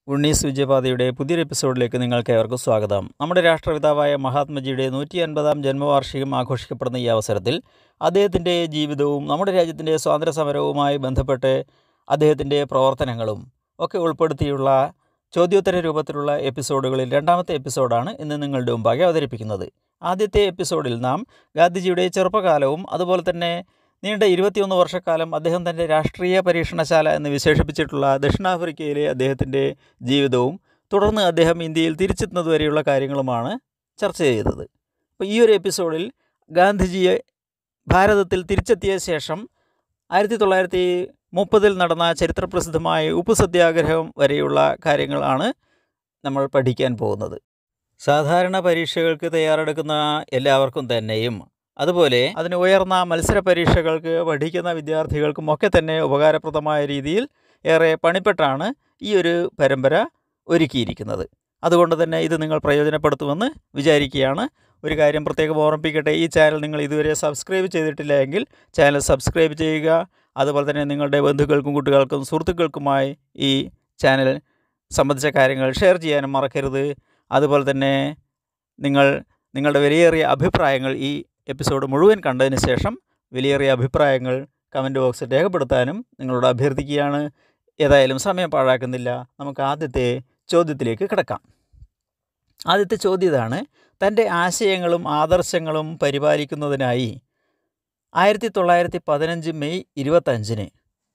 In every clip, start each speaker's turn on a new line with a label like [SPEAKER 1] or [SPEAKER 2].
[SPEAKER 1] ഉണ്ണീസ് വിജയപാതയുടെ പുതിയൊരു എപ്പിസോഡിലേക്ക് നിങ്ങൾക്ക് ഏവർക്കും സ്വാഗതം നമ്മുടെ രാഷ്ട്രപിതാവായ മഹാത്മജിയുടെ നൂറ്റി അൻപതാം ജന്മവാർഷികം ആഘോഷിക്കപ്പെടുന്ന ഈ അവസരത്തിൽ അദ്ദേഹത്തിൻ്റെ ജീവിതവും നമ്മുടെ രാജ്യത്തിൻ്റെ സ്വാതന്ത്ര്യ സമരവുമായി ബന്ധപ്പെട്ട് അദ്ദേഹത്തിൻ്റെ പ്രവർത്തനങ്ങളും ഒക്കെ ഉൾപ്പെടുത്തിയുള്ള ചോദ്യോത്തര രൂപത്തിലുള്ള എപ്പിസോഡുകളിൽ രണ്ടാമത്തെ എപ്പിസോഡാണ് ഇന്ന് നിങ്ങളുടെ മുമ്പാകെ അവതരിപ്പിക്കുന്നത് ആദ്യത്തെ എപ്പിസോഡിൽ നാം ഗാന്ധിജിയുടെ ചെറുപ്പകാലവും അതുപോലെ തന്നെ നീണ്ട ഇരുപത്തിയൊന്ന് വർഷക്കാലം അദ്ദേഹം തൻ്റെ രാഷ്ട്രീയ പരീക്ഷണശാല എന്ന് വിശേഷിപ്പിച്ചിട്ടുള്ള ദക്ഷിണാഫ്രിക്കയിലെ അദ്ദേഹത്തിൻ്റെ ജീവിതവും തുടർന്ന് അദ്ദേഹം ഇന്ത്യയിൽ തിരിച്ചെത്തുന്നത് വരെയുള്ള കാര്യങ്ങളുമാണ് ചർച്ച ചെയ്തത് അപ്പോൾ ഈ ഒരു എപ്പിസോഡിൽ ഗാന്ധിജിയെ ഭാരതത്തിൽ തിരിച്ചെത്തിയ ശേഷം ആയിരത്തി തൊള്ളായിരത്തി മുപ്പതിൽ നടന്ന ചരിത്രപ്രസിദ്ധമായ ഉപ്പ് സത്യാഗ്രഹം വരെയുള്ള കാര്യങ്ങളാണ് നമ്മൾ പഠിക്കാൻ പോകുന്നത് സാധാരണ പരീക്ഷകൾക്ക് തയ്യാറെടുക്കുന്ന എല്ലാവർക്കും തന്നെയും അതുപോലെ അതിന് ഉയർന്ന മത്സര പരീക്ഷകൾക്ക് പഠിക്കുന്ന വിദ്യാർത്ഥികൾക്കും ഒക്കെ തന്നെ ഉപകാരപ്രദമായ രീതിയിൽ ഏറെ പണിപ്പെട്ടാണ് ഈ ഒരു പരമ്പര ഒരുക്കിയിരിക്കുന്നത് അതുകൊണ്ട് തന്നെ ഇത് നിങ്ങൾ പ്രയോജനപ്പെടുത്തുമെന്ന് വിചാരിക്കുകയാണ് ഒരു കാര്യം പ്രത്യേകം ഓർമ്മിപ്പിക്കട്ടെ ഈ ചാനൽ നിങ്ങൾ ഇതുവരെ സബ്സ്ക്രൈബ് ചെയ്തിട്ടില്ല എങ്കിൽ ചാനൽ സബ്സ്ക്രൈബ് ചെയ്യുക അതുപോലെ തന്നെ നിങ്ങളുടെ ബന്ധുക്കൾക്കും കുട്ടികൾക്കും സുഹൃത്തുക്കൾക്കുമായി ഈ ചാനൽ സംബന്ധിച്ച കാര്യങ്ങൾ ഷെയർ ചെയ്യാനും മറക്കരുത് അതുപോലെ തന്നെ നിങ്ങൾ നിങ്ങളുടെ വിലയേറിയ അഭിപ്രായങ്ങൾ ഈ എപ്പിസോഡ് മുഴുവൻ കണ്ടതിന് ശേഷം വിലയേറിയ അഭിപ്രായങ്ങൾ കമൻറ്റ് ബോക്സിൽ രേഖപ്പെടുത്താനും നിങ്ങളോട് അഭ്യർത്ഥിക്കുകയാണ് ഏതായാലും സമയം പാഴാക്കുന്നില്ല നമുക്ക് ആദ്യത്തെ ചോദ്യത്തിലേക്ക് കിടക്കാം ആദ്യത്തെ ചോദ്യം ഇതാണ് തൻ്റെ ആശയങ്ങളും ആദർശങ്ങളും പരിപാലിക്കുന്നതിനായി ആയിരത്തി തൊള്ളായിരത്തി പതിനഞ്ച് മെയ് ഇരുപത്തഞ്ചിന്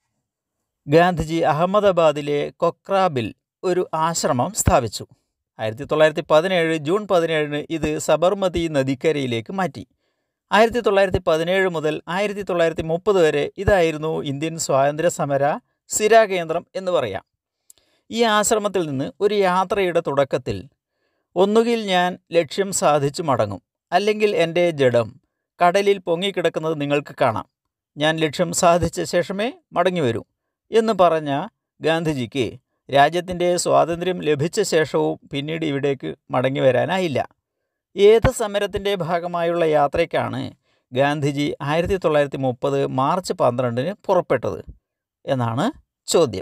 [SPEAKER 1] ഗാന്ധിജി അഹമ്മദാബാദിലെ കൊക്രാബിൽ ഒരു ആശ്രമം സ്ഥാപിച്ചു ആയിരത്തി തൊള്ളായിരത്തി പതിനേഴ് ജൂൺ പതിനേഴിന് ഇത് സബർമതി നദിക്കരയിലേക്ക് മാറ്റി ആയിരത്തി തൊള്ളായിരത്തി പതിനേഴ് മുതൽ ആയിരത്തി തൊള്ളായിരത്തി മുപ്പത് വരെ ഇതായിരുന്നു ഇന്ത്യൻ സ്വാതന്ത്ര്യ സമര സ്ഥിരാകേന്ദ്രം എന്ന് പറയാം ഈ ആശ്രമത്തിൽ നിന്ന് ഒരു യാത്രയുടെ തുടക്കത്തിൽ ഒന്നുകിൽ ഞാൻ ലക്ഷ്യം സാധിച്ചു മടങ്ങും അല്ലെങ്കിൽ എൻ്റെ ജഡം കടലിൽ പൊങ്ങിക്കിടക്കുന്നത് നിങ്ങൾക്ക് കാണാം ഞാൻ ലക്ഷ്യം സാധിച്ച ശേഷമേ മടങ്ങി വരൂ എന്ന് പറഞ്ഞ ഗാന്ധിജിക്ക് രാജ്യത്തിൻ്റെ സ്വാതന്ത്ര്യം ലഭിച്ച ശേഷവും പിന്നീട് ഇവിടേക്ക് മടങ്ങി വരാനായില്ല ഏത് സമരത്തിൻ്റെ ഭാഗമായുള്ള യാത്രയ്ക്കാണ് ഗാന്ധിജി ആയിരത്തി തൊള്ളായിരത്തി മുപ്പത് മാർച്ച് പന്ത്രണ്ടിന് പുറപ്പെട്ടത് എന്നാണ് ചോദ്യം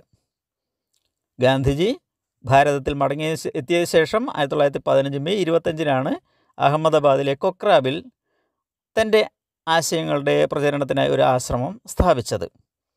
[SPEAKER 1] ഗാന്ധിജി ഭാരതത്തിൽ മടങ്ങി എത്തിയ ശേഷം ആയിരത്തി തൊള്ളായിരത്തി പതിനഞ്ച് മെയ് ഇരുപത്തഞ്ചിനാണ് അഹമ്മദാബാദിലെ കൊക്രാബിൽ തൻ്റെ ആശയങ്ങളുടെ പ്രചരണത്തിനായി ഒരു ആശ്രമം സ്ഥാപിച്ചത്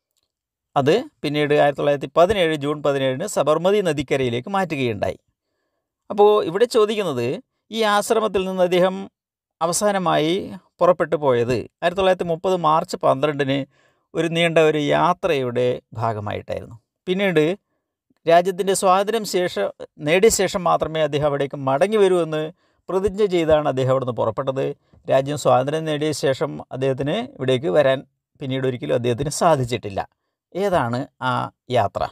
[SPEAKER 1] അത് പിന്നീട് ആയിരത്തി തൊള്ളായിരത്തി പതിനേഴ് ജൂൺ പതിനേഴിന് സബർമതി നദിക്കരയിലേക്ക് മാറ്റുകയുണ്ടായി അപ്പോൾ ഇവിടെ ചോദിക്കുന്നത് ഈ ആശ്രമത്തിൽ നിന്ന് അദ്ദേഹം അവസാനമായി പുറപ്പെട്ടു പോയത് ആയിരത്തി തൊള്ളായിരത്തി മുപ്പത് മാർച്ച് പന്ത്രണ്ടിന് ഒരു നീണ്ട ഒരു യാത്രയുടെ ഭാഗമായിട്ടായിരുന്നു പിന്നീട് രാജ്യത്തിൻ്റെ സ്വാതന്ത്ര്യം ശേഷം നേടിയ ശേഷം മാത്രമേ അദ്ദേഹം അവിടേക്ക് മടങ്ങി വരൂ എന്ന് പ്രതിജ്ഞ ചെയ്താണ് അദ്ദേഹം അവിടുന്ന് പുറപ്പെട്ടത് രാജ്യം സ്വാതന്ത്ര്യം നേടിയ ശേഷം അദ്ദേഹത്തിന് ഇവിടേക്ക് വരാൻ പിന്നീട് ഒരിക്കലും അദ്ദേഹത്തിന് സാധിച്ചിട്ടില്ല ഏതാണ് ആ യാത്ര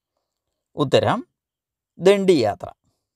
[SPEAKER 1] ഉത്തരം ദണ്ഡി യാത്ര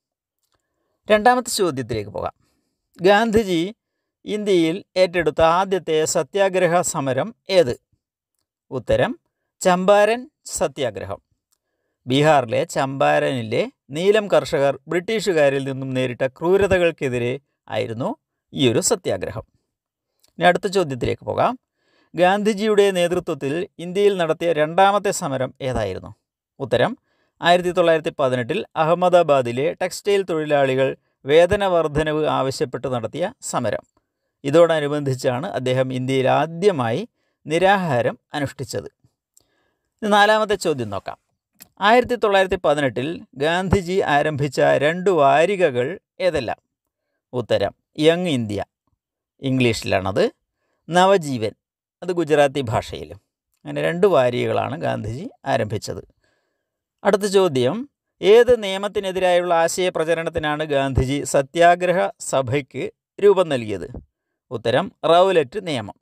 [SPEAKER 1] രണ്ടാമത്തെ ചോദ്യത്തിലേക്ക് പോകാം ഗാന്ധിജി ഇന്ത്യയിൽ ഏറ്റെടുത്ത ആദ്യത്തെ സത്യാഗ്രഹ സമരം ഏത് ഉത്തരം ചമ്പാരൻ സത്യാഗ്രഹം ബീഹാറിലെ ചമ്പാരനിലെ നീലം കർഷകർ ബ്രിട്ടീഷുകാരിൽ നിന്നും നേരിട്ട ക്രൂരതകൾക്കെതിരെ ആയിരുന്നു ഈ ഒരു സത്യാഗ്രഹം ഇനി അടുത്ത ചോദ്യത്തിലേക്ക് പോകാം ഗാന്ധിജിയുടെ നേതൃത്വത്തിൽ ഇന്ത്യയിൽ നടത്തിയ രണ്ടാമത്തെ സമരം ഏതായിരുന്നു ഉത്തരം ആയിരത്തി തൊള്ളായിരത്തി പതിനെട്ടിൽ അഹമ്മദാബാദിലെ ടെക്സ്റ്റൈൽ തൊഴിലാളികൾ വേതന വർധനവ് ആവശ്യപ്പെട്ട് നടത്തിയ സമരം ഇതോടനുബന്ധിച്ചാണ് അദ്ദേഹം ഇന്ത്യയിൽ ആദ്യമായി നിരാഹാരം അനുഷ്ഠിച്ചത് നാലാമത്തെ ചോദ്യം നോക്കാം ആയിരത്തി തൊള്ളായിരത്തി പതിനെട്ടിൽ ഗാന്ധിജി ആരംഭിച്ച രണ്ട് വാരികകൾ ഏതെല്ലാം ഉത്തരം യങ് ഇന്ത്യ ഇംഗ്ലീഷിലാണത് നവജീവൻ അത് ഗുജറാത്തി ഭാഷയിലും അങ്ങനെ രണ്ട് വാരികകളാണ് ഗാന്ധിജി ആരംഭിച്ചത് അടുത്ത ചോദ്യം ഏത് നിയമത്തിനെതിരായുള്ള ആശയ പ്രചരണത്തിനാണ് ഗാന്ധിജി സത്യാഗ്രഹ സഭയ്ക്ക് രൂപം നൽകിയത് ഉത്തരം റൗലറ്റ് നിയമം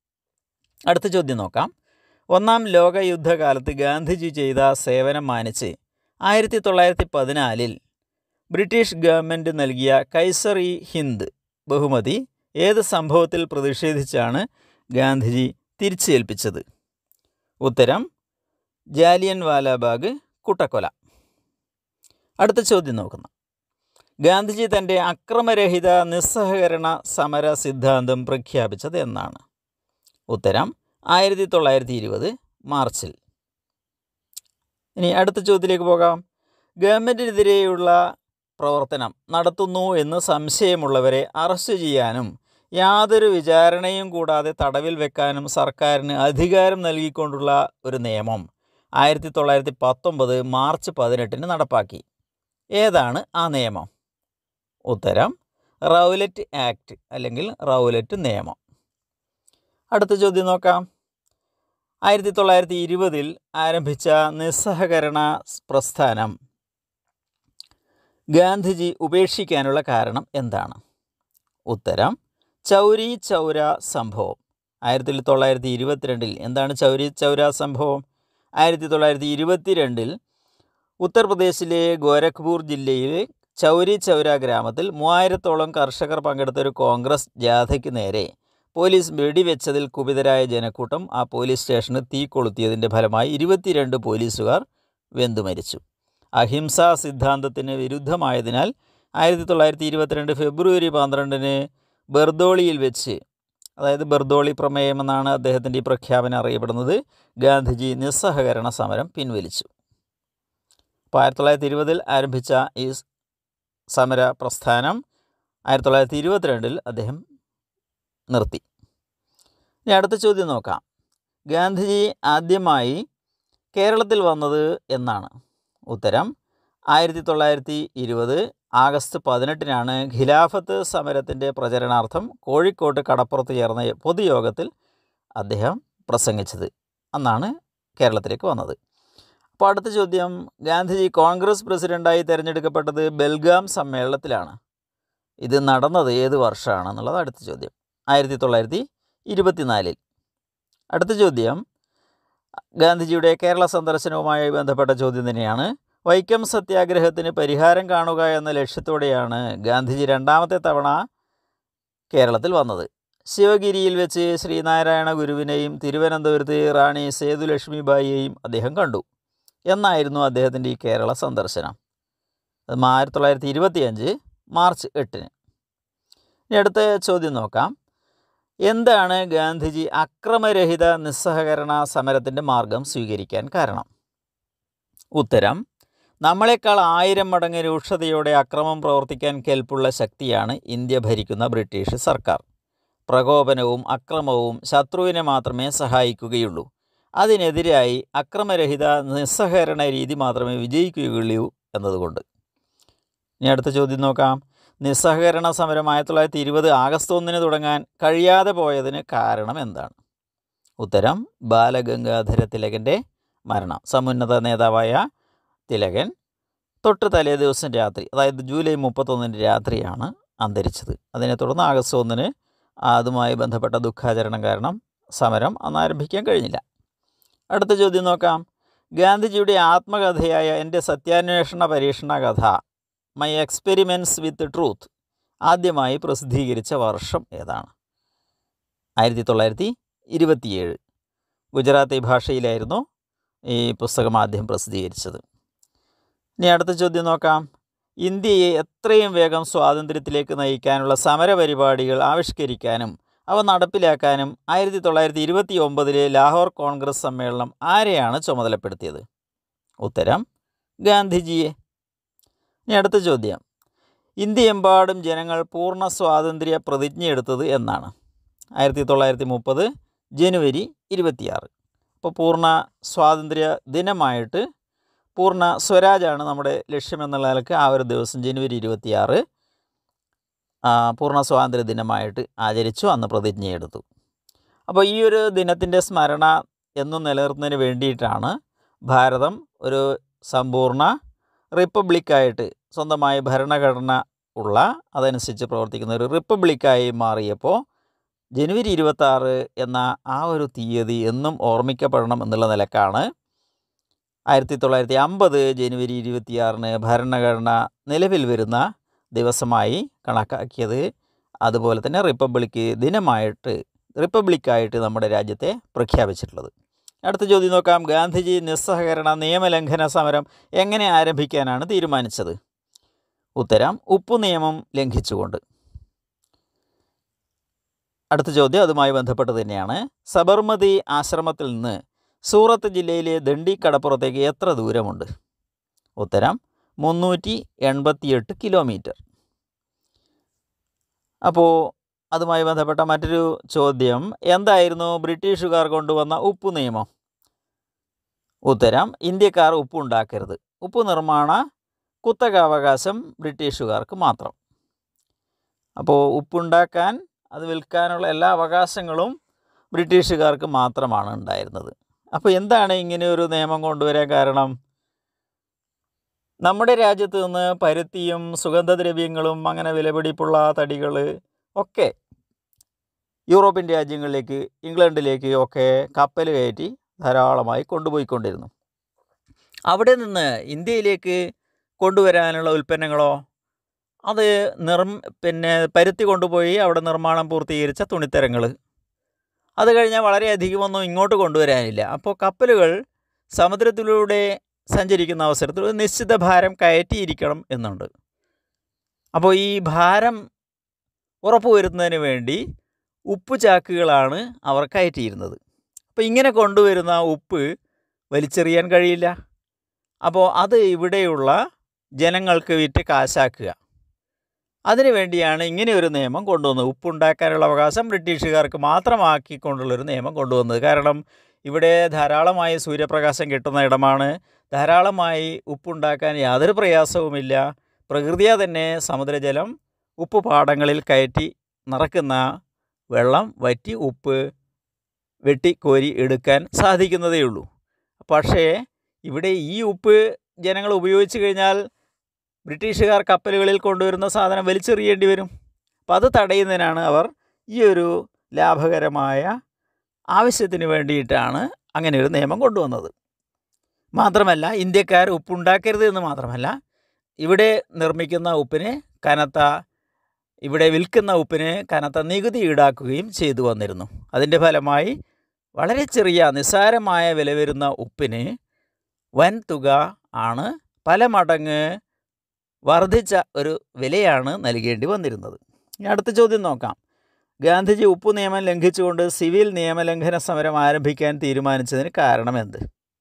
[SPEAKER 1] അടുത്ത ചോദ്യം നോക്കാം ഒന്നാം ലോക യുദ്ധകാലത്ത് ഗാന്ധിജി ചെയ്ത സേവനം മാനിച്ച് ആയിരത്തി തൊള്ളായിരത്തി പതിനാലിൽ ബ്രിട്ടീഷ് ഗവൺമെൻറ് നൽകിയ കൈസർ ഇ ഹിന്ദ് ബഹുമതി ഏത് സംഭവത്തിൽ പ്രതിഷേധിച്ചാണ് ഗാന്ധിജി തിരിച്ചേൽപ്പിച്ചത് ഉത്തരം ജാലിയൻ വാലാബാഗ് കൂട്ടക്കൊല അടുത്ത ചോദ്യം നോക്കുന്നു ഗാന്ധിജി തൻ്റെ അക്രമരഹിത നിസ്സഹകരണ സമര സിദ്ധാന്തം പ്രഖ്യാപിച്ചത് എന്നാണ് ഉത്തരം ആയിരത്തി തൊള്ളായിരത്തി ഇരുപത് മാർച്ചിൽ ഇനി അടുത്ത ചോദ്യത്തിലേക്ക് പോകാം ഗവൺമെൻറ്റിനെതിരെയുള്ള പ്രവർത്തനം നടത്തുന്നു എന്ന് സംശയമുള്ളവരെ അറസ്റ്റ് ചെയ്യാനും യാതൊരു വിചാരണയും കൂടാതെ തടവിൽ വെക്കാനും സർക്കാരിന് അധികാരം നൽകിക്കൊണ്ടുള്ള ഒരു നിയമം ആയിരത്തി തൊള്ളായിരത്തി പത്തൊമ്പത് മാർച്ച് പതിനെട്ടിന് നടപ്പാക്കി ഏതാണ് ആ നിയമം ഉത്തരം റൗലറ്റ് ആക്ട് അല്ലെങ്കിൽ റൗലറ്റ് നിയമം അടുത്ത ചോദ്യം നോക്കാം ആയിരത്തി തൊള്ളായിരത്തി ഇരുപതിൽ ആരംഭിച്ച നിസ്സഹകരണ പ്രസ്ഥാനം ഗാന്ധിജി ഉപേക്ഷിക്കാനുള്ള കാരണം എന്താണ് ഉത്തരം ചൗരി ചൗര സംഭവം ആയിരത്തി തൊള്ളായിരത്തി ഇരുപത്തിരണ്ടിൽ എന്താണ് ചൗരി ചൗര സംഭവം ആയിരത്തി തൊള്ളായിരത്തി ഇരുപത്തിരണ്ടിൽ ഉത്തർപ്രദേശിലെ ഗോരഖ്പൂർ ജില്ലയിലെ ചൗരി ചൗര ഗ്രാമത്തിൽ മൂവായിരത്തോളം കർഷകർ പങ്കെടുത്ത ഒരു കോൺഗ്രസ് ജാഥയ്ക്ക് നേരെ പോലീസ് വെടിവെച്ചതിൽ കുപിതരായ ജനക്കൂട്ടം ആ പോലീസ് സ്റ്റേഷന് തീ കൊളുത്തിയതിൻ്റെ ഫലമായി ഇരുപത്തിരണ്ട് പോലീസുകാർ വെന്തു മരിച്ചു അഹിംസാ സിദ്ധാന്തത്തിന് വിരുദ്ധമായതിനാൽ ആയിരത്തി തൊള്ളായിരത്തി ഇരുപത്തിരണ്ട് ഫെബ്രുവരി പന്ത്രണ്ടിന് ബർദോളിയിൽ വെച്ച് അതായത് ബർദോളി പ്രമേയം എന്നാണ് അദ്ദേഹത്തിൻ്റെ ഈ പ്രഖ്യാപനം അറിയപ്പെടുന്നത് ഗാന്ധിജി നിസ്സഹകരണ സമരം പിൻവലിച്ചു അപ്പോൾ ആയിരത്തി തൊള്ളായിരത്തി ഇരുപതിൽ ആരംഭിച്ച ഈ സമര പ്രസ്ഥാനം ആയിരത്തി തൊള്ളായിരത്തി ഇരുപത്തിരണ്ടിൽ അദ്ദേഹം നിർത്തി ഇനി അടുത്ത ചോദ്യം നോക്കാം ഗാന്ധിജി ആദ്യമായി കേരളത്തിൽ വന്നത് എന്നാണ് ഉത്തരം ആയിരത്തി തൊള്ളായിരത്തി ഇരുപത് ആഗസ്റ്റ് പതിനെട്ടിനാണ് ഖിലാഫത്ത് സമരത്തിൻ്റെ പ്രചരണാർത്ഥം കോഴിക്കോട്ട് കടപ്പുറത്ത് ചേർന്ന പൊതുയോഗത്തിൽ അദ്ദേഹം പ്രസംഗിച്ചത് അന്നാണ് കേരളത്തിലേക്ക് വന്നത് അപ്പോൾ അടുത്ത ചോദ്യം ഗാന്ധിജി കോൺഗ്രസ് പ്രസിഡൻ്റായി തിരഞ്ഞെടുക്കപ്പെട്ടത് ബെൽഗാം സമ്മേളനത്തിലാണ് ഇത് നടന്നത് ഏത് വർഷമാണ് എന്നുള്ളത് അടുത്ത ചോദ്യം ആയിരത്തി തൊള്ളായിരത്തി ഇരുപത്തിനാലിൽ അടുത്ത ചോദ്യം ഗാന്ധിജിയുടെ കേരള സന്ദർശനവുമായി ബന്ധപ്പെട്ട ചോദ്യം തന്നെയാണ് വൈക്കം സത്യാഗ്രഹത്തിന് പരിഹാരം കാണുക എന്ന ലക്ഷ്യത്തോടെയാണ് ഗാന്ധിജി രണ്ടാമത്തെ തവണ കേരളത്തിൽ വന്നത് ശിവഗിരിയിൽ വെച്ച് ശ്രീനാരായണ ഗുരുവിനെയും തിരുവനന്തപുരത്ത് റാണി സേതുലക്ഷ്മിബായിയെയും അദ്ദേഹം കണ്ടു എന്നായിരുന്നു അദ്ദേഹത്തിൻ്റെ ഈ കേരള സന്ദർശനം അത് ആയിരത്തി തൊള്ളായിരത്തി ഇരുപത്തിയഞ്ച് മാർച്ച് എട്ടിന് ഇനി അടുത്ത ചോദ്യം നോക്കാം എന്താണ് ഗാന്ധിജി അക്രമരഹിത നിസ്സഹകരണ സമരത്തിൻ്റെ മാർഗം സ്വീകരിക്കാൻ കാരണം ഉത്തരം നമ്മളെക്കാൾ ആയിരം മടങ്ങ് രൂക്ഷതയോടെ അക്രമം പ്രവർത്തിക്കാൻ കെൽപ്പുള്ള ശക്തിയാണ് ഇന്ത്യ ഭരിക്കുന്ന ബ്രിട്ടീഷ് സർക്കാർ പ്രകോപനവും അക്രമവും ശത്രുവിനെ മാത്രമേ സഹായിക്കുകയുള്ളൂ അതിനെതിരായി അക്രമരഹിത നിസ്സഹകരണ രീതി മാത്രമേ വിജയിക്കുകയുള്ളൂ എന്നതുകൊണ്ട് ഇനി അടുത്ത ചോദ്യം നോക്കാം നിസ്സഹകരണ സമരം ആയിരത്തി തൊള്ളായിരത്തി ഇരുപത് ആഗസ്റ്റ് ഒന്നിന് തുടങ്ങാൻ കഴിയാതെ പോയതിന് കാരണം എന്താണ് ഉത്തരം ബാലഗംഗാധര തിലകൻ്റെ മരണം സമുന്നത നേതാവായ തിലകൻ തൊട്ട് തലേ ദിവസം രാത്രി അതായത് ജൂലൈ മുപ്പത്തൊന്നിന് രാത്രിയാണ് അന്തരിച്ചത് അതിനെ തുടർന്ന് ആഗസ്റ്റ് ഒന്നിന് അതുമായി ബന്ധപ്പെട്ട ദുഃഖാചരണം കാരണം സമരം അന്ന് ആരംഭിക്കാൻ കഴിഞ്ഞില്ല അടുത്ത ചോദ്യം നോക്കാം ഗാന്ധിജിയുടെ ആത്മകഥയായ എൻ്റെ സത്യാന്വേഷണ പരീക്ഷണ കഥ മൈ എക്സ്പെരിമെൻറ്റ്സ് വിത്ത് ട്രൂത്ത് ആദ്യമായി പ്രസിദ്ധീകരിച്ച വർഷം ഏതാണ് ആയിരത്തി തൊള്ളായിരത്തി ഇരുപത്തിയേഴ് ഗുജറാത്തി ഭാഷയിലായിരുന്നു ഈ പുസ്തകം ആദ്യം പ്രസിദ്ധീകരിച്ചത് ഇനി അടുത്ത ചോദ്യം നോക്കാം ഇന്ത്യയെ എത്രയും വേഗം സ്വാതന്ത്ര്യത്തിലേക്ക് നയിക്കാനുള്ള സമരപരിപാടികൾ ആവിഷ്കരിക്കാനും അവ നടപ്പിലാക്കാനും ആയിരത്തി തൊള്ളായിരത്തി ഇരുപത്തി ഒമ്പതിലെ ലാഹോർ കോൺഗ്രസ് സമ്മേളനം ആരെയാണ് ചുമതലപ്പെടുത്തിയത് ഉത്തരം ഗാന്ധിജിയെ ഇനി അടുത്ത ചോദ്യം ഇന്ത്യയെമ്പാടും ജനങ്ങൾ പൂർണ്ണ സ്വാതന്ത്ര്യ പ്രതിജ്ഞയെടുത്തത് എന്നാണ് ആയിരത്തി തൊള്ളായിരത്തി മുപ്പത് ജനുവരി ഇരുപത്തിയാറ് അപ്പോൾ പൂർണ്ണ സ്വാതന്ത്ര്യ ദിനമായിട്ട് പൂർണ്ണ സ്വരാജാണ് നമ്മുടെ ലക്ഷ്യമെന്നുള്ള നിലക്ക് ആ ഒരു ദിവസം ജനുവരി ഇരുപത്തിയാറ് പൂർണ്ണ സ്വാതന്ത്ര്യ ദിനമായിട്ട് ആചരിച്ചു അന്ന് പ്രതിജ്ഞയെടുത്തു അപ്പോൾ ഈ ഒരു ദിനത്തിൻ്റെ സ്മരണ എന്നും നിലനിർത്തുന്നതിന് വേണ്ടിയിട്ടാണ് ഭാരതം ഒരു സമ്പൂർണ്ണ റിപ്പബ്ലിക്കായിട്ട് സ്വന്തമായ ഭരണഘടന ഉള്ള അതനുസരിച്ച് പ്രവർത്തിക്കുന്ന ഒരു റിപ്പബ്ലിക്കായി മാറിയപ്പോൾ ജനുവരി ഇരുപത്താറ് എന്ന ആ ഒരു തീയതി എന്നും ഓർമ്മിക്കപ്പെടണം എന്നുള്ള നിലക്കാണ് ആയിരത്തി തൊള്ളായിരത്തി അമ്പത് ജനുവരി ഇരുപത്തിയാറിന് ഭരണഘടന നിലവിൽ വരുന്ന ദിവസമായി കണക്കാക്കിയത് അതുപോലെ തന്നെ റിപ്പബ്ലിക് ദിനമായിട്ട് റിപ്പബ്ലിക്കായിട്ട് നമ്മുടെ രാജ്യത്തെ പ്രഖ്യാപിച്ചിട്ടുള്ളത് അടുത്ത ചോദ്യം നോക്കാം ഗാന്ധിജി നിസ്സഹകരണ നിയമലംഘന സമരം എങ്ങനെ ആരംഭിക്കാനാണ് തീരുമാനിച്ചത് ഉത്തരം ഉപ്പു നിയമം ലംഘിച്ചുകൊണ്ട് അടുത്ത ചോദ്യം അതുമായി ബന്ധപ്പെട്ട് തന്നെയാണ് സബർമതി ആശ്രമത്തിൽ നിന്ന് സൂറത്ത് ജില്ലയിലെ ദണ്ഡി കടപ്പുറത്തേക്ക് എത്ര ദൂരമുണ്ട് ഉത്തരം മുന്നൂറ്റി എൺപത്തിയെട്ട് കിലോമീറ്റർ അപ്പോൾ അതുമായി ബന്ധപ്പെട്ട മറ്റൊരു ചോദ്യം എന്തായിരുന്നു ബ്രിട്ടീഷുകാർ കൊണ്ടുവന്ന ഉപ്പ് നിയമം ഉത്തരം ഇന്ത്യക്കാർ ഉപ്പ് ഉണ്ടാക്കരുത് ഉപ്പ് നിർമ്മാണ കുത്തകാവകാശം ബ്രിട്ടീഷുകാർക്ക് മാത്രം അപ്പോൾ ഉപ്പുണ്ടാക്കാൻ അത് വിൽക്കാനുള്ള എല്ലാ അവകാശങ്ങളും ബ്രിട്ടീഷുകാർക്ക് മാത്രമാണ് ഉണ്ടായിരുന്നത് അപ്പോൾ എന്താണ് ഇങ്ങനെ ഒരു നിയമം കൊണ്ടുവരാൻ കാരണം നമ്മുടെ രാജ്യത്ത് നിന്ന് പരുത്തിയും സുഗന്ധദ്രവ്യങ്ങളും അങ്ങനെ വിലപിടിപ്പുള്ള തടികൾ ഒക്കെ യൂറോപ്യൻ രാജ്യങ്ങളിലേക്ക് ഇംഗ്ലണ്ടിലേക്ക് ഒക്കെ കപ്പൽ കയറ്റി ധാരാളമായി കൊണ്ടുപോയിക്കൊണ്ടിരുന്നു അവിടെ നിന്ന് ഇന്ത്യയിലേക്ക് കൊണ്ടുവരാനുള്ള ഉൽപ്പന്നങ്ങളോ അത് നിർ പിന്നെ പരുത്തി കൊണ്ടുപോയി അവിടെ നിർമ്മാണം പൂർത്തീകരിച്ച തുണിത്തരങ്ങൾ അത് കഴിഞ്ഞാൽ വളരെയധികമൊന്നും ഇങ്ങോട്ട് കൊണ്ടുവരാനില്ല അപ്പോൾ കപ്പലുകൾ സമുദ്രത്തിലൂടെ സഞ്ചരിക്കുന്ന അവസരത്തിൽ ഒരു നിശ്ചിത ഭാരം കയറ്റിയിരിക്കണം എന്നുണ്ട് അപ്പോൾ ഈ ഭാരം ഉറപ്പുവരുത്തുന്നതിന് വേണ്ടി ഉപ്പ് ചാക്കുകളാണ് അവർ കയറ്റിയിരുന്നത് അപ്പോൾ ഇങ്ങനെ കൊണ്ടുവരുന്ന ഉപ്പ് വലിച്ചെറിയാൻ കഴിയില്ല അപ്പോൾ അത് ഇവിടെയുള്ള ജനങ്ങൾക്ക് വിറ്റ് കാശാക്കുക അതിനു വേണ്ടിയാണ് ഇങ്ങനെ ഒരു നിയമം കൊണ്ടുവന്നത് ഉപ്പുണ്ടാക്കാനുള്ള അവകാശം ബ്രിട്ടീഷുകാർക്ക് മാത്രമാക്കിക്കൊണ്ടുള്ളൊരു നിയമം കൊണ്ടുവന്നത് കാരണം ഇവിടെ ധാരാളമായി സൂര്യപ്രകാശം കിട്ടുന്ന ഇടമാണ് ധാരാളമായി ഉപ്പുണ്ടാക്കാൻ യാതൊരു പ്രയാസവുമില്ല പ്രകൃതിയാ തന്നെ സമുദ്രജലം ഉപ്പ് പാടങ്ങളിൽ കയറ്റി നിറക്കുന്ന വെള്ളം വറ്റി ഉപ്പ് വെട്ടി കോരി എടുക്കാൻ സാധിക്കുന്നതേ ഉള്ളൂ പക്ഷേ ഇവിടെ ഈ ഉപ്പ് ജനങ്ങൾ ഉപയോഗിച്ച് കഴിഞ്ഞാൽ ബ്രിട്ടീഷുകാർ കപ്പലുകളിൽ കൊണ്ടുവരുന്ന സാധനം വലിച്ചെറിയേണ്ടി വരും അപ്പം അത് തടയുന്നതിനാണ് അവർ ഈ ഒരു ലാഭകരമായ ആവശ്യത്തിന് വേണ്ടിയിട്ടാണ് അങ്ങനെ ഒരു നിയമം കൊണ്ടുവന്നത് മാത്രമല്ല ഇന്ത്യക്കാർ ഉപ്പുണ്ടാക്കരുത് എന്ന് മാത്രമല്ല ഇവിടെ നിർമ്മിക്കുന്ന ഉപ്പിന് കനത്ത ഇവിടെ വിൽക്കുന്ന ഉപ്പിന് കനത്ത നികുതി ഈടാക്കുകയും ചെയ്തു വന്നിരുന്നു അതിൻ്റെ ഫലമായി വളരെ ചെറിയ നിസ്സാരമായ വില വരുന്ന ഉപ്പിന് വൻ തുക ആണ് പല മടങ്ങ് വർദ്ധിച്ച ഒരു വിലയാണ് നൽകേണ്ടി വന്നിരുന്നത് ഇനി അടുത്ത ചോദ്യം നോക്കാം ഗാന്ധിജി ഉപ്പു നിയമം ലംഘിച്ചുകൊണ്ട് സിവിൽ നിയമലംഘന സമരം ആരംഭിക്കാൻ തീരുമാനിച്ചതിന് കാരണമെന്ത്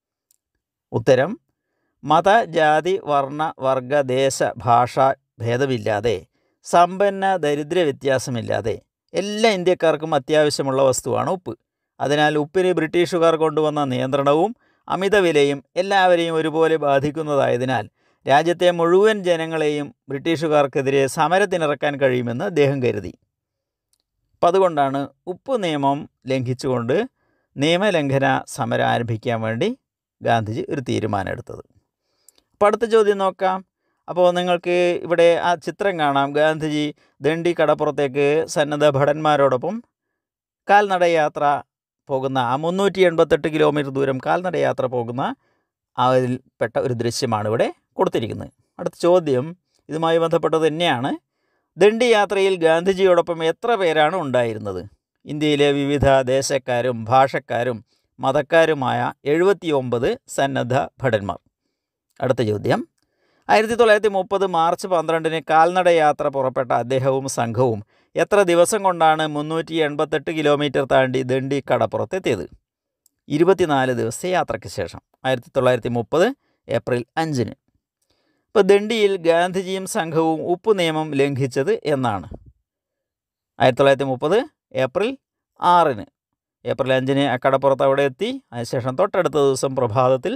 [SPEAKER 1] ഉത്തരം മത ജാതി വർണ്ണ വർഗ ദേശ ഭാഷ ഭേദമില്ലാതെ സമ്പന്ന ദരിദ്ര വ്യത്യാസമില്ലാതെ എല്ലാ ഇന്ത്യക്കാർക്കും അത്യാവശ്യമുള്ള വസ്തുവാണ് ഉപ്പ് അതിനാൽ ഉപ്പിന് ബ്രിട്ടീഷുകാർ കൊണ്ടുവന്ന നിയന്ത്രണവും അമിത വിലയും എല്ലാവരെയും ഒരുപോലെ ബാധിക്കുന്നതായതിനാൽ രാജ്യത്തെ മുഴുവൻ ജനങ്ങളെയും ബ്രിട്ടീഷുകാർക്കെതിരെ സമരത്തിനിറക്കാൻ കഴിയുമെന്ന് അദ്ദേഹം കരുതി അപ്പം അതുകൊണ്ടാണ് ഉപ്പ് നിയമം ലംഘിച്ചുകൊണ്ട് നിയമലംഘന സമരം ആരംഭിക്കാൻ വേണ്ടി ഗാന്ധിജി ഒരു തീരുമാനമെടുത്തത് അപ്പോൾ അടുത്ത ചോദ്യം നോക്കാം അപ്പോൾ നിങ്ങൾക്ക് ഇവിടെ ആ ചിത്രം കാണാം ഗാന്ധിജി ദണ്ഡി കടപ്പുറത്തേക്ക് സന്നദ്ധ ഭടന്മാരോടൊപ്പം കാൽനടയാത്ര പോകുന്ന ആ മുന്നൂറ്റി എൺപത്തെട്ട് കിലോമീറ്റർ ദൂരം കാൽനടയാത്ര പോകുന്ന അതിൽപ്പെട്ട ഒരു ദൃശ്യമാണ് ഇവിടെ കൊടുത്തിരിക്കുന്നത് അടുത്ത ചോദ്യം ഇതുമായി ബന്ധപ്പെട്ടത് തന്നെയാണ് ദണ്ഡി യാത്രയിൽ ഗാന്ധിജിയോടൊപ്പം എത്ര പേരാണ് ഉണ്ടായിരുന്നത് ഇന്ത്യയിലെ വിവിധ ദേശക്കാരും ഭാഷക്കാരും മതക്കാരുമായ എഴുപത്തി ഒമ്പത് സന്നദ്ധ ഭടന്മാർ അടുത്ത ചോദ്യം ആയിരത്തി തൊള്ളായിരത്തി മുപ്പത് മാർച്ച് പന്ത്രണ്ടിന് കാൽനട യാത്ര പുറപ്പെട്ട അദ്ദേഹവും സംഘവും എത്ര ദിവസം കൊണ്ടാണ് മുന്നൂറ്റി എൺപത്തെട്ട് കിലോമീറ്റർ താണ്ടി ദണ്ഡി കടപ്പുറത്തെത്തിയത് ഇരുപത്തിനാല് ദിവസത്തെ യാത്രയ്ക്ക് ശേഷം ആയിരത്തി തൊള്ളായിരത്തി മുപ്പത് ഏപ്രിൽ അഞ്ചിന് ഇപ്പോൾ ദണ്ഡിയിൽ ഗാന്ധിജിയും സംഘവും ഉപ്പ് നിയമം ലംഘിച്ചത് എന്നാണ് ആയിരത്തി തൊള്ളായിരത്തി മുപ്പത് ഏപ്രിൽ ആറിന് ഏപ്രിൽ അഞ്ചിന് ആ കടപ്പുറത്ത് അവിടെ എത്തി അതിനുശേഷം തൊട്ടടുത്ത ദിവസം പ്രഭാതത്തിൽ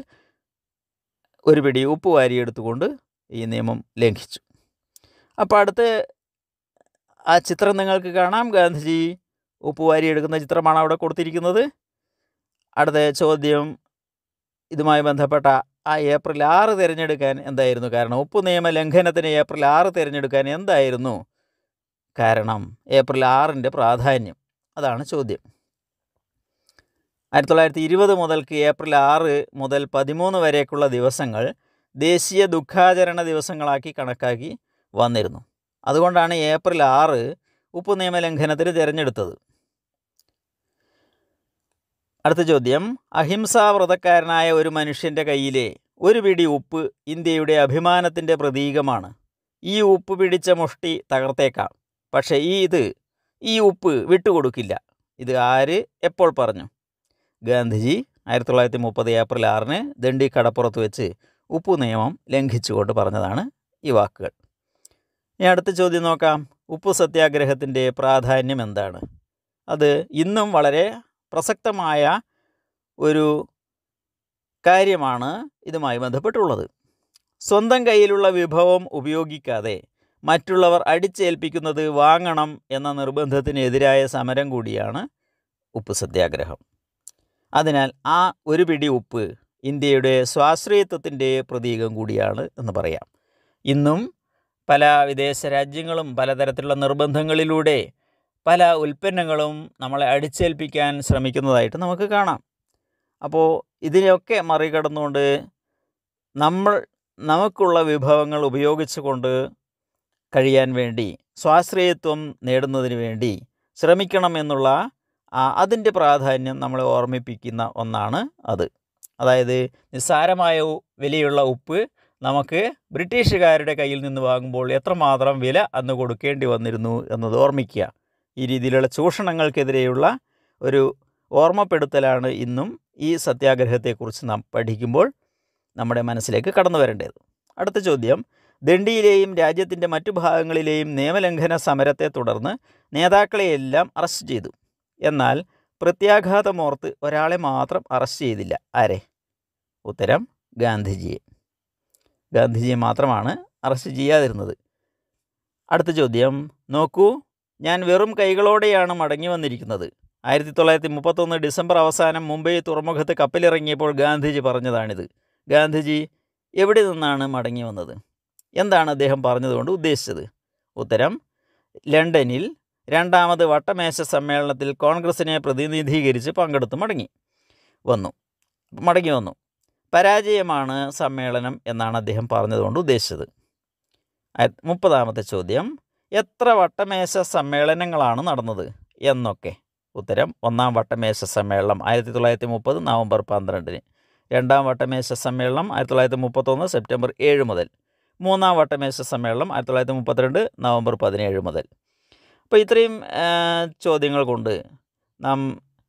[SPEAKER 1] ഒരു പിടി ഉപ്പ് വാരിയെടുത്തുകൊണ്ട് ഈ നിയമം ലംഘിച്ചു അപ്പോൾ അടുത്ത് ആ ചിത്രം നിങ്ങൾക്ക് കാണാം ഗാന്ധിജി ഉപ്പ് വാരിയെടുക്കുന്ന ചിത്രമാണ് അവിടെ കൊടുത്തിരിക്കുന്നത് അടുത്ത ചോദ്യം ഇതുമായി ബന്ധപ്പെട്ട ആ ഏപ്രിൽ ആറ് തിരഞ്ഞെടുക്കാൻ എന്തായിരുന്നു കാരണം ഉപ്പ് നിയമ ലംഘനത്തിന് ഏപ്രിൽ ആറ് തിരഞ്ഞെടുക്കാൻ എന്തായിരുന്നു കാരണം ഏപ്രിൽ ആറിൻ്റെ പ്രാധാന്യം അതാണ് ചോദ്യം ആയിരത്തി തൊള്ളായിരത്തി ഇരുപത് മുതൽക്ക് ഏപ്രിൽ ആറ് മുതൽ പതിമൂന്ന് വരേക്കുള്ള ദിവസങ്ങൾ ദേശീയ ദുഃഖാചരണ ദിവസങ്ങളാക്കി കണക്കാക്കി വന്നിരുന്നു അതുകൊണ്ടാണ് ഏപ്രിൽ ആറ് ഉപ്പ് നിയമ ലംഘനത്തിന് തിരഞ്ഞെടുത്തത് അടുത്ത ചോദ്യം അഹിംസാവ്രതക്കാരനായ ഒരു മനുഷ്യൻ്റെ കയ്യിലെ ഒരു പിടി ഉപ്പ് ഇന്ത്യയുടെ അഭിമാനത്തിൻ്റെ പ്രതീകമാണ് ഈ ഉപ്പ് പിടിച്ച മുഷ്ടി തകർത്തേക്കാം പക്ഷേ ഈ ഇത് ഈ ഉപ്പ് വിട്ടുകൊടുക്കില്ല ഇത് ആര് എപ്പോൾ പറഞ്ഞു ഗാന്ധിജി ആയിരത്തി തൊള്ളായിരത്തി മുപ്പത് ഏപ്രിൽ ആറിന് ദണ്ഡി കടപ്പുറത്ത് വെച്ച് ഉപ്പു നിയമം ലംഘിച്ചുകൊണ്ട് പറഞ്ഞതാണ് ഈ വാക്കുകൾ ഇനി അടുത്ത ചോദ്യം നോക്കാം ഉപ്പു സത്യാഗ്രഹത്തിൻ്റെ പ്രാധാന്യം എന്താണ് അത് ഇന്നും വളരെ പ്രസക്തമായ ഒരു കാര്യമാണ് ഇതുമായി ബന്ധപ്പെട്ടുള്ളത് സ്വന്തം കയ്യിലുള്ള വിഭവം ഉപയോഗിക്കാതെ മറ്റുള്ളവർ അടിച്ചേൽപ്പിക്കുന്നത് വാങ്ങണം എന്ന നിർബന്ധത്തിനെതിരായ സമരം കൂടിയാണ് ഉപ്പ് സത്യാഗ്രഹം അതിനാൽ ആ ഒരു പിടി ഉപ്പ് ഇന്ത്യയുടെ സ്വാശ്രയത്വത്തിൻ്റെ പ്രതീകം കൂടിയാണ് എന്ന് പറയാം ഇന്നും പല വിദേശ രാജ്യങ്ങളും പലതരത്തിലുള്ള നിർബന്ധങ്ങളിലൂടെ പല ഉൽപ്പന്നങ്ങളും നമ്മളെ അടിച്ചേൽപ്പിക്കാൻ ശ്രമിക്കുന്നതായിട്ട് നമുക്ക് കാണാം അപ്പോൾ ഇതിനെയൊക്കെ മറികടന്നുകൊണ്ട് നമ്മൾ നമുക്കുള്ള വിഭവങ്ങൾ ഉപയോഗിച്ചുകൊണ്ട് കഴിയാൻ വേണ്ടി സ്വാശ്രയത്വം നേടുന്നതിന് വേണ്ടി ശ്രമിക്കണം എന്നുള്ള അതിൻ്റെ പ്രാധാന്യം നമ്മളെ ഓർമ്മിപ്പിക്കുന്ന ഒന്നാണ് അത് അതായത് നിസ്സാരമായ വിലയുള്ള ഉപ്പ് നമുക്ക് ബ്രിട്ടീഷുകാരുടെ കയ്യിൽ നിന്ന് വാങ്ങുമ്പോൾ എത്രമാത്രം വില അന്ന് കൊടുക്കേണ്ടി വന്നിരുന്നു എന്നത് ഓർമ്മിക്കുക ഈ രീതിയിലുള്ള ചൂഷണങ്ങൾക്കെതിരെയുള്ള ഒരു ഓർമ്മപ്പെടുത്തലാണ് ഇന്നും ഈ സത്യാഗ്രഹത്തെക്കുറിച്ച് നാം പഠിക്കുമ്പോൾ നമ്മുടെ മനസ്സിലേക്ക് കടന്നു വരേണ്ടത് അടുത്ത ചോദ്യം ദണ്ഡിയിലെയും രാജ്യത്തിൻ്റെ മറ്റു ഭാഗങ്ങളിലെയും നിയമലംഘന സമരത്തെ തുടർന്ന് നേതാക്കളെയെല്ലാം അറസ്റ്റ് ചെയ്തു എന്നാൽ പ്രത്യാഘാതമോർത്ത് ഒരാളെ മാത്രം അറസ്റ്റ് ചെയ്തില്ല ആരെ ഉത്തരം ഗാന്ധിജിയെ ഗാന്ധിജിയെ മാത്രമാണ് അറസ്റ്റ് ചെയ്യാതിരുന്നത് അടുത്ത ചോദ്യം നോക്കൂ ഞാൻ വെറും കൈകളോടെയാണ് മടങ്ങി വന്നിരിക്കുന്നത് ആയിരത്തി തൊള്ളായിരത്തി മുപ്പത്തൊന്ന് ഡിസംബർ അവസാനം മുംബൈ തുറമുഖത്ത് കപ്പലിറങ്ങിയപ്പോൾ ഗാന്ധിജി പറഞ്ഞതാണിത് ഗാന്ധിജി എവിടെ നിന്നാണ് മടങ്ങി വന്നത് എന്താണ് അദ്ദേഹം പറഞ്ഞതുകൊണ്ട് ഉദ്ദേശിച്ചത് ഉത്തരം ലണ്ടനിൽ രണ്ടാമത് വട്ടമേശ സമ്മേളനത്തിൽ കോൺഗ്രസിനെ പ്രതിനിധീകരിച്ച് പങ്കെടുത്ത് മടങ്ങി വന്നു മടങ്ങി വന്നു പരാജയമാണ് സമ്മേളനം എന്നാണ് അദ്ദേഹം പറഞ്ഞതുകൊണ്ട് ഉദ്ദേശിച്ചത് മുപ്പതാമത്തെ ചോദ്യം എത്ര വട്ടമേശ സമ്മേളനങ്ങളാണ് നടന്നത് എന്നൊക്കെ ഉത്തരം ഒന്നാം വട്ടമേശ സമ്മേളനം ആയിരത്തി തൊള്ളായിരത്തി മുപ്പത് നവംബർ പന്ത്രണ്ടിന് രണ്ടാം വട്ടമേശ സമ്മേളനം ആയിരത്തി തൊള്ളായിരത്തി മുപ്പത്തൊന്ന് സെപ്റ്റംബർ ഏഴ് മുതൽ മൂന്നാം വട്ടമേശ സമ്മേളനം ആയിരത്തി തൊള്ളായിരത്തി മുപ്പത്തിരണ്ട് നവംബർ പതിനേഴ് മുതൽ അപ്പോൾ ഇത്രയും ചോദ്യങ്ങൾ കൊണ്ട് നാം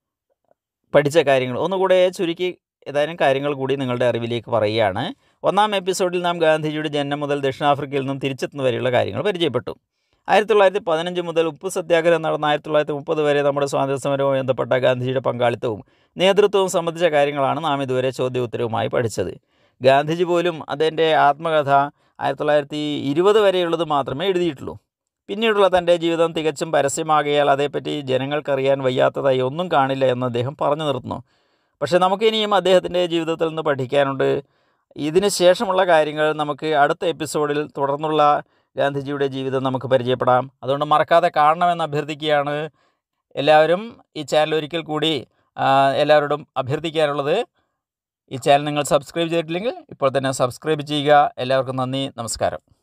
[SPEAKER 1] പഠിച്ച കാര്യങ്ങൾ ഒന്നുകൂടെ ചുരുക്കി ഏതാനും കാര്യങ്ങൾ കൂടി നിങ്ങളുടെ അറിവിലേക്ക് പറയുകയാണ് ഒന്നാം എപ്പിസോഡിൽ നാം ഗാന്ധിജിയുടെ ജനനം മുതൽ ദക്ഷിണാഫ്രിക്കയിൽ നിന്നും തിരിച്ചെത്തുന്ന വരെയുള്ള കാര്യങ്ങൾ പരിചയപ്പെട്ടു ആയിരത്തി തൊള്ളായിരത്തി പതിനഞ്ച് മുതൽ ഉപ്പ് സത്യാഗ്രഹം നടന്ന ആയിരത്തി തൊള്ളായിരത്തി മുപ്പത് വരെ നമ്മുടെ സ്വാതന്ത്ര്യ സമരവുമായി ബന്ധപ്പെട്ട ഗാന്ധിജിയുടെ പങ്കാളിത്തവും നേതൃത്വവും സംബന്ധിച്ച കാര്യങ്ങളാണ് നാം ഇതുവരെ ചോദ്യോത്തരവുമായി പഠിച്ചത് ഗാന്ധിജി പോലും അതിൻ്റെ ആത്മകഥ ആയിരത്തി തൊള്ളായിരത്തി ഇരുപത് വരെയുള്ളത് മാത്രമേ എഴുതിയിട്ടുള്ളൂ പിന്നീടുള്ള തൻ്റെ ജീവിതം തികച്ചും പരസ്യമാകിയാൽ അതേപ്പറ്റി ജനങ്ങൾക്കറിയാൻ വയ്യാത്തതായി ഒന്നും കാണില്ല എന്ന് അദ്ദേഹം പറഞ്ഞു നിർത്തുന്നു പക്ഷേ നമുക്കിനിയും അദ്ദേഹത്തിൻ്റെ ജീവിതത്തിൽ നിന്ന് പഠിക്കാനുണ്ട് ഇതിന് ശേഷമുള്ള കാര്യങ്ങൾ നമുക്ക് അടുത്ത എപ്പിസോഡിൽ തുടർന്നുള്ള ഗാന്ധിജിയുടെ ജീവിതം നമുക്ക് പരിചയപ്പെടാം അതുകൊണ്ട് മറക്കാതെ കാണണമെന്ന് അഭ്യർത്ഥിക്കുകയാണ് എല്ലാവരും ഈ ചാനൽ ഒരിക്കൽ കൂടി എല്ലാവരോടും അഭ്യർത്ഥിക്കാനുള്ളത് ഈ ചാനൽ നിങ്ങൾ സബ്സ്ക്രൈബ് ചെയ്തിട്ടില്ലെങ്കിൽ ഇപ്പോൾ തന്നെ സബ്സ്ക്രൈബ് ചെയ്യുക എല്ലാവർക്കും നന്ദി നമസ്കാരം